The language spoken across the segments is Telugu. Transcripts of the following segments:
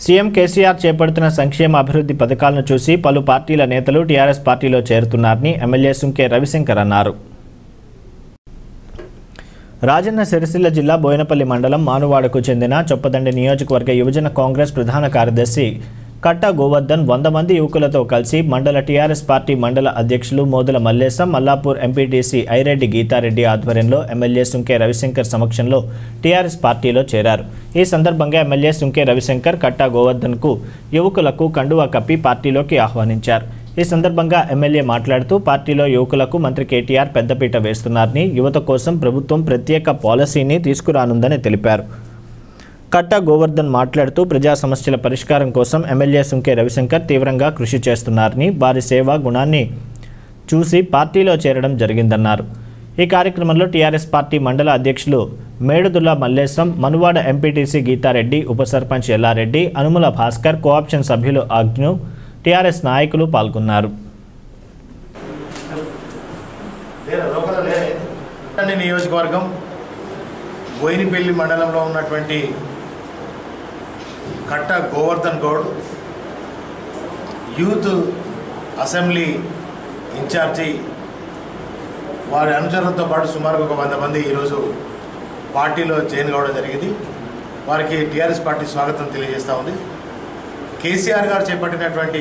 సీఎం కేసీఆర్ చేపడుతున్న సంక్షేమ అభివృద్ధి పథకాలను చూసి పలు పార్టీల నేతలు టీఆర్ఎస్ పార్టీలో చేరుతున్నారని ఎమ్మెల్యే సుంకే రవిశంకర్ అన్నారు రాజన్న సిరిసిల్ల జిల్లా బోయినపల్లి మండలం మానువాడకు చెందిన చొప్పదండి నియోజకవర్గ యువజన కాంగ్రెస్ ప్రధాన కార్యదర్శి కట్టా గోవర్ధన్ వంద మంది యువకులతో కలిసి మండల టీఆర్ఎస్ పార్టీ మండల అధ్యక్షులు మోదుల మల్లేశం మల్లాపూర్ ఎంపీటీసీ ఐరెడ్డి గీతారెడ్డి ఆధ్వర్యంలో ఎమ్మెల్యే సుంకే రవిశంకర్ సమక్షంలో టీఆర్ఎస్ పార్టీలో చేరారు ఈ సందర్భంగా ఎమ్మెల్యే సుంకే రవిశంకర్ కట్టా గోవర్ధన్కు యువకులకు కండువా కప్పి పార్టీలోకి ఆహ్వానించారు ఈ సందర్భంగా ఎమ్మెల్యే మాట్లాడుతూ పార్టీలో యువకులకు మంత్రి కేటీఆర్ పెద్దపీట వేస్తున్నారని యువత కోసం ప్రభుత్వం ప్రత్యేక పాలసీని తీసుకురానుందని తెలిపారు కట్టా గోవర్ధన్ మాట్లాడుతూ ప్రజా సమస్యల పరిష్కారం కోసం ఎమ్మెల్యే సుంకే రవిశంకర్ తీవ్రంగా కృషి చేస్తున్నారని వారి సేవా గుణాన్ని చూసి పార్టీలో చేరడం జరిగిందన్నారు ఈ కార్యక్రమంలో టీఆర్ఎస్ పార్టీ మండల అధ్యక్షులు మేడుదుల్లా మల్లేశం మనువాడ ఎంపీటీసీ గీతారెడ్డి ఉప సర్పంచ్ ఎల్లారెడ్డి అనుముల భాస్కర్ కోఆప్షన్ సభ్యులు అగ్ను టీఆర్ఎస్ నాయకులు పాల్గొన్నారు అన్ని నియోజకవర్గం బోయినపల్లి మండలంలో ఉన్నటువంటి Katta Govardhan Goud youth assembly incharge వారి అనుచరులతో పాటు సుమారు ఒక వంద మంది ఈరోజు పార్టీలో జాయిన్ కావడం జరిగింది వారికి టీఆర్ఎస్ పార్టీ స్వాగతం తెలియజేస్తూ ఉంది కేసీఆర్ గారు చేపట్టినటువంటి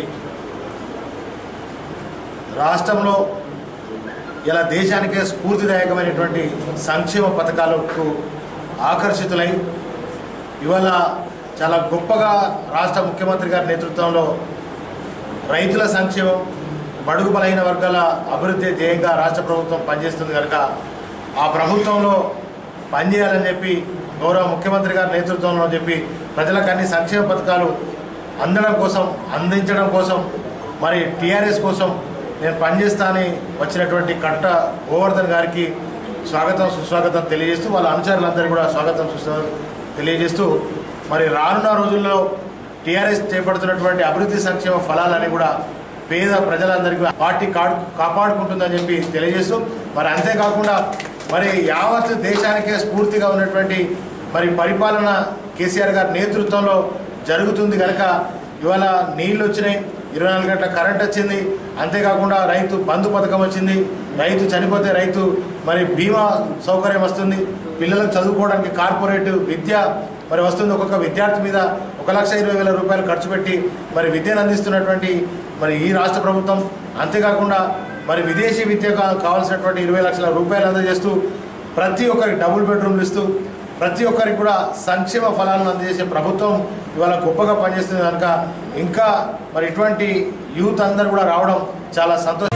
రాష్ట్రంలో ఇలా దేశానికే స్ఫూర్తిదాయకమైనటువంటి సంక్షేమ పథకాలకు ఆకర్షితులై ఇవాళ చాలా గొప్పగా రాష్ట్ర ముఖ్యమంత్రి గారి నేతృత్వంలో రైతుల సంక్షేమం బడుగు బలహీన వర్గాల అభివృద్ధి ధ్యేయంగా రాష్ట్ర ప్రభుత్వం పనిచేస్తుంది కనుక ఆ ప్రభుత్వంలో పనిచేయాలని చెప్పి గౌరవ ముఖ్యమంత్రి గారి నేతృత్వంలో చెప్పి ప్రజలకు అన్ని సంక్షేమ పథకాలు అందడం కోసం అందించడం కోసం మరి టీఆర్ఎస్ కోసం నేను పనిచేస్తానని వచ్చినటువంటి కట్ట గోవర్ధన్ గారికి స్వాగతం సుస్వాగతం తెలియజేస్తూ వాళ్ళ అనుచరులందరికీ కూడా స్వాగతం సుస్వాగతం తెలియజేస్తూ మరి రానున్న రోజుల్లో టీఆర్ఎస్ చేపడుతున్నటువంటి అభివృద్ధి సంక్షేమ ఫలాలని కూడా పేద ప్రజలందరికీ పార్టీ కాడు కాపాడుకుంటుందని చెప్పి తెలియజేస్తూ మరి అంతేకాకుండా మరి యావత్ దేశానికే స్ఫూర్తిగా ఉన్నటువంటి మరి పరిపాలన కేసీఆర్ గారి నేతృత్వంలో జరుగుతుంది కనుక ఇవాళ నీళ్ళు వచ్చినాయి ఇరవై నాలుగు గంటల కరెంట్ వచ్చింది అంతేకాకుండా రైతు బంధు పథకం వచ్చింది రైతు చనిపోతే రైతు మరి బీమా సౌకర్యం వస్తుంది పిల్లలకు చదువుకోవడానికి కార్పొరేట్ విద్య మరి వస్తుంది ఒక్కొక్క విద్యార్థి మీద ఒక లక్ష ఇరవై వేల రూపాయలు ఖర్చు పెట్టి మరి విద్యను అందిస్తున్నటువంటి మరి ఈ రాష్ట్ర ప్రభుత్వం అంతేకాకుండా మరి విదేశీ విద్య కావాల్సినటువంటి ఇరవై లక్షల రూపాయలు అందజేస్తూ ప్రతి ఒక్కరికి డబుల్ బెడ్రూమ్లు ఇస్తూ ప్రతి ఒక్కరికి కూడా సంక్షేమ ఫలాలను అందజేసే ప్రభుత్వం ఇవాళ గొప్పగా పనిచేస్తుంది కనుక ఇంకా మరి ఇటువంటి యూత్ అందరూ కూడా రావడం చాలా సంతోషం